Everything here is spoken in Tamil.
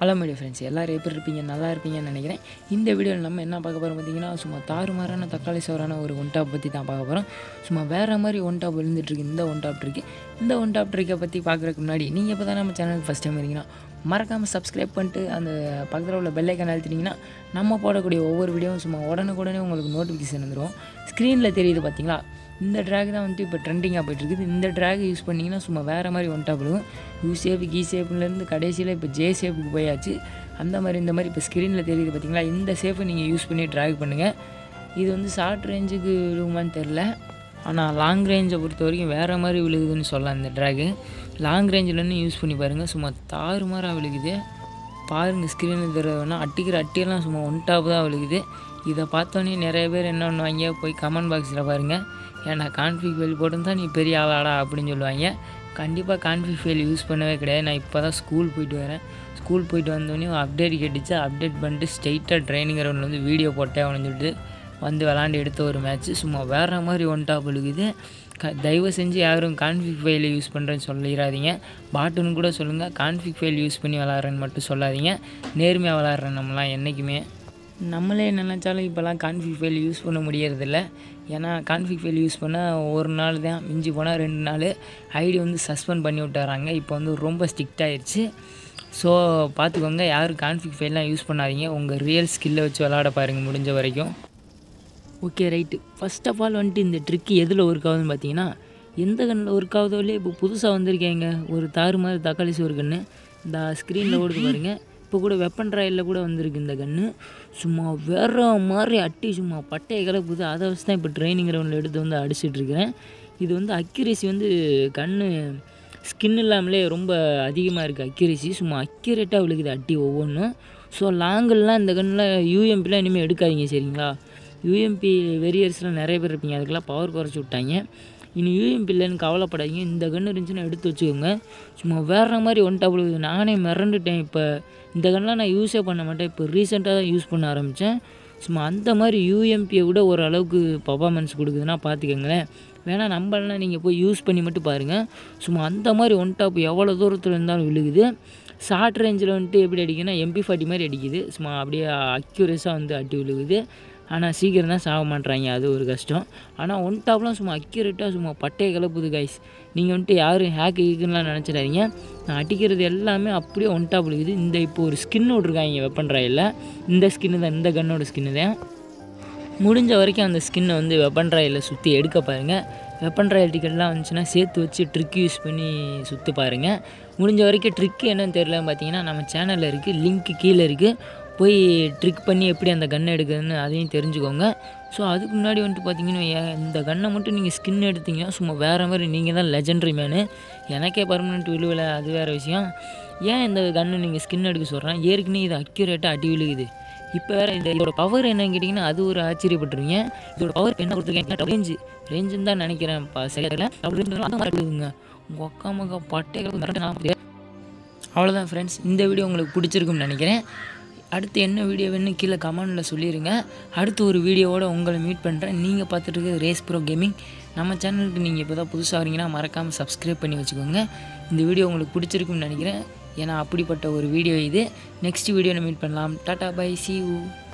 ஹலோ மீடியா ஃப்ரெண்ட்ஸ் எல்லோரும் எப்படி இருப்பீங்க நல்லா இருப்பீங்கன்னு நினைக்கிறேன் இந்த வீடியோவில் நம்ம என்ன பார்க்க போகிறோம் பார்த்தீங்கன்னா சும்மா தாறுமாறான தக்காளி சோறான ஒரு ஒன் டாப் பற்றி தான் பார்க்க போகிறோம் சும்மா வேறு மாதிரி ஒன் டாப் விழுந்துட்டுருக்கு இந்த ஒன் டாப் ட்ரிக்கு இந்த ஒன் டாப் ட்ரிக்கை பற்றி பார்க்குறதுக்கு முன்னாடி நீங்கள் இப்போ தான் நம்ம சேனலுக்கு ஃபஸ்ட் டைம் இருக்கீங்கன்னா மறக்காமல் சப்ஸ்கிரைப் பண்ணிட்டு அந்த பக்கத்தில் உள்ள பெல்லைக்கன் அழுத்திட்டிங்கன்னா நம்ம போடக்கூடிய ஒவ்வொரு வீடியோவும் சும்மா உடனுக்குடனே உங்களுக்கு நோட்டிஃபிகேஷன் வந்துடும் ஸ்க்ரீனில் தெரியுது பார்த்தீங்களா இந்த ட்ராக் தான் வந்துட்டு இப்போ ட்ரெண்டிங்காக போயிட்டுருக்குது இந்த ட்ராக் யூஸ் பண்ணிங்கன்னா சும்மா வேறு மாதிரி ஒன் டாப் விழுகும் யூ ஷேப் கீ ஷேப்லேருந்து கடைசியில் இப்போ ஜே ஷேப்புக்கு போயாச்சு அந்த மாதிரி இந்த மாதிரி இப்போ ஸ்க்ரீனில் தெரியுது பார்த்தீங்களா இந்த ஷேப்பை நீங்கள் யூஸ் பண்ணி ட்ராக் பண்ணுங்கள் இது வந்து ஷார்ட் ரேஞ்சுக்கு விழுகுமான்னு தெரில ஆனால் லாங் ரேஞ்சை பொறுத்த வரைக்கும் வேறு மாதிரி விழுகுதுன்னு சொல்லலாம் இந்த ட்ராகு லாங் ரேஞ்சில்னு யூஸ் பண்ணி பாருங்கள் சும்மா தாறுமாறாக விழுகுது பாருங்கள் ஸ்க்ரீனில் தெரியாதுன்னா அட்டிக்கிற அட்டியெல்லாம் சும்மா ஒன் டாப் தான் விழுகுது இதை பார்த்தோன்னே நிறைய பேர் என்ன பண்ணுவாங்க போய் கமெண்ட் பாக்ஸில் பாருங்கள் ஏன்னா கான்ஃபிக் ஃபெயில் போட்டிருந்தா நீ பெரிய ஆளாடா அப்படின்னு சொல்லுவாங்க கண்டிப்பாக கான்ஃபிக் ஃபெயில் யூஸ் பண்ணவே கிடையாது நான் இப்போ தான் ஸ்கூல் போயிட்டு வரேன் ஸ்கூல் போயிட்டு வந்தோடனே அப்டேட் கேட்டுச்சு அப்டேட் பண்ணிட்டு ஸ்ட்ரைட்டாக ட்ரைனிங் கிரவுண்டில் வந்து வீடியோ போட்டேன் அப்படின்னு சொல்லிட்டு வந்து விளாண்டு எடுத்த ஒரு மேட்ச்சு சும்மா வேறு மாதிரி ஒன் டாப் விழுகுது க தயவு செஞ்சு யாரும் கான்ஃபிக் ஃபைல் யூஸ் பண்ணுறேன்னு சொல்லிடாதீங்க பாட்டுன்னு கூட சொல்லுங்கள் கான்ஃபிக் ஃபைல் யூஸ் பண்ணி விளாட்றேன்னு மட்டும் சொல்லாதீங்க நேர்மையாக விளாட்றேன் நம்மலாம் என்றைக்குமே நம்மளே நினச்சாலும் இப்போலாம் கான்ஃபிக் ஃபைல் யூஸ் பண்ண முடியறதில்ல ஏன்னா கான்ஃபிக் ஃபைல் யூஸ் பண்ணால் ஒரு நாள் தான் மிஞ்சி போனால் ரெண்டு நாள் ஐடி வந்து சஸ்பெண்ட் பண்ணி விட்டுறாங்க இப்போ வந்து ரொம்ப ஸ்ட்ரிக்ட் ஆயிடுச்சு ஸோ பார்த்துக்கோங்க யாரும் கான்ஃபிக் ஃபைல்லாம் யூஸ் பண்ணாதீங்க உங்கள் ரியல் ஸ்கில்லை வச்சு விளாட பாருங்கள் முடிஞ்ச வரைக்கும் okay right first of all வந்துட்டு இந்த ட்ரிக்கு எதில் ஒர்க் ஆகுதுன்னு பார்த்தீங்கன்னா எந்த கண்ணில் ஒர்க் ஆகுதோ இல்லையே இப்போ புதுசாக வந்திருக்கேங்க ஒரு தாறு மாதிரி தக்காளி சோறு கன்று இந்த ஸ்க்ரீனில் ஓடுது பாருங்க இப்போ கூட வெப்பன் ட்ராயலில் கூட வந்திருக்கு இந்த கன்று சும்மா வேற மாதிரி அட்டி சும்மா பட்டையை கிளப்புது அதை வச்சு தான் இப்போ ட்ரைனிங் கிரவுண்டில் எடுத்து வந்து அடிச்சிட்டு இருக்கிறேன் இது வந்து அக்யூரேசி வந்து கன்று ஸ்கின் இல்லாமலே ரொம்ப அதிகமாக இருக்குது அக்யூரேசி சும்மா அக்யூரேட்டாக விழுகுது அட்டி ஒவ்வொன்றும் ஸோ லாங்கெல்லாம் இந்த கண்ணில் யூஎம்பிலாம் இனிமேல் எடுக்காதீங்க சரிங்களா யூஎம்பி வெரியர்ஸ்லாம் நிறைய பேர் இருப்பீங்க அதுக்கெல்லாம் பவர் குறைச்சி விட்டாங்க இனி யூஎம்பி இல்லைன்னு கவலைப்படாதீங்க இந்த கன்று இருந்துச்சுன்னா எடுத்து வச்சுக்கோங்க சும்மா வேறு மாதிரி ஒன் டாப் விழுகுது நானே மிரண்டுட்டேன் இப்போ இந்த கன்லாம் நான் யூஸே பண்ண மாட்டேன் இப்போ ரீசெண்டாக தான் யூஸ் பண்ண ஆரம்பித்தேன் சும்மா அந்த மாதிரி யூஎம்பியை விட ஓரளவுக்கு பர்ஃபார்மன்ஸ் கொடுக்குதுன்னா பார்த்துக்கோங்களேன் வேணால் நம்பலாம் நீங்கள் போய் யூஸ் பண்ணி மட்டும் பாருங்கள் சும்மா அந்த மாதிரி ஒன் டாப் எவ்வளோ தூரத்தில் இருந்தாலும் விழுகுது ஷார்ட் ரேஞ்சில் வந்துட்டு எப்படி அடிக்குன்னா எம்பி ஃபார்ட்டி மாதிரி அடிக்குது சும்மா அப்படியே அக்யூரஸாக வந்து அடி விழுகுது ஆனால் சீக்கிரம் தான் சாக மாட்றாங்க அது ஒரு கஷ்டம் ஆனால் ஒன் டாப்லாம் சும்மா அக்யூரேட்டாக சும்மா பட்டையை கிளப்புது கைஸ் நீங்கள் வந்துட்டு யாரும் ஹேக் கீக்குலாம் நினச்சிடாதீங்க நான் அடிக்கிறது எல்லாமே அப்படியே ஒன் டாப் விழுகுது இந்த இப்போ ஒரு ஸ்கின் விட்ருக்காங்க வெப்பன் ராயில் இந்த ஸ்கின்னு தான் இந்த கன்னோட ஸ்கின்னு தான் முடிஞ்ச வரைக்கும் அந்த ஸ்கின்னை வந்து வெப்பன் ராயில் சுற்றி எடுக்க பாருங்கள் வெப்பன் ராயல் டிக்கெட்லாம் வந்துச்சுன்னா சேர்த்து வச்சு ட்ரிக் யூஸ் பண்ணி சுற்றி பாருங்கள் முடிஞ்ச வரைக்கும் ட்ரிக்கு என்னன்னு தெரியலன்னு பார்த்தீங்கன்னா நம்ம சேனலில் இருக்குது லிங்க்கு கீழே இருக்குது போய் ட்ரிக் பண்ணி எப்படி அந்த கன்னை எடுக்கிறதுன்னு அதையும் தெரிஞ்சுக்கோங்க ஸோ அதுக்கு முன்னாடி வந்துட்டு பார்த்தீங்கன்னா ஏன் இந்த கன்னை மட்டும் நீங்கள் ஸ்கின் எடுத்தீங்கன்னா சும்மா வேறு மாதிரி நீங்கள் தான் லெஜெண்டரி மேனு எனக்கே பர்மனெண்ட் விழுவலை அது வேறு விஷயம் ஏன் இந்த கன்று நீங்கள் ஸ்கின் எடுக்க சொல்கிறேன் ஏற்கனவே இது அக்யூரேட்டாக அடி விழுகுது இப்போ வேறு இந்த இதோட பவர் என்னன்னு கேட்டிங்கன்னா அது ஒரு ஆச்சரியப்பட்டுருவீங்க இதோட பவர் என்ன கொடுத்துருக்கேன் ரேஞ்சு ரேஞ்சுன்னு தான் நினைக்கிறேன் பா சரியா விழுதுங்க உங்கள் அக்கா மக்கா பட்டைகள் மிரட்ட நான் அவ்வளோதான் ஃப்ரெண்ட்ஸ் இந்த வீடியோ உங்களுக்கு பிடிச்சிருக்கும்னு நினைக்கிறேன் அடுத்து என்ன வீடியோ வேணும்னு கீழே கமெண்டில் சொல்லிடுங்க அடுத்து ஒரு வீடியோவோட உங்களை மீட் பண்ணுறேன் நீங்கள் பார்த்துட்டு இருக்கிறது ரேஸ் ப்ரோ கேமிங் நம்ம சேனலுக்கு நீங்கள் இப்போ தான் புதுசாக வரீங்கன்னா மறக்காமல் சப்ஸ்கிரைப் பண்ணி வச்சுக்கோங்க இந்த வீடியோ உங்களுக்கு பிடிச்சிருக்கும்னு நினைக்கிறேன் ஏன்னா அப்படிப்பட்ட ஒரு வீடியோ இது நெக்ஸ்ட் வீடியோவில் மீட் பண்ணலாம் டாட்டா பை சி யூ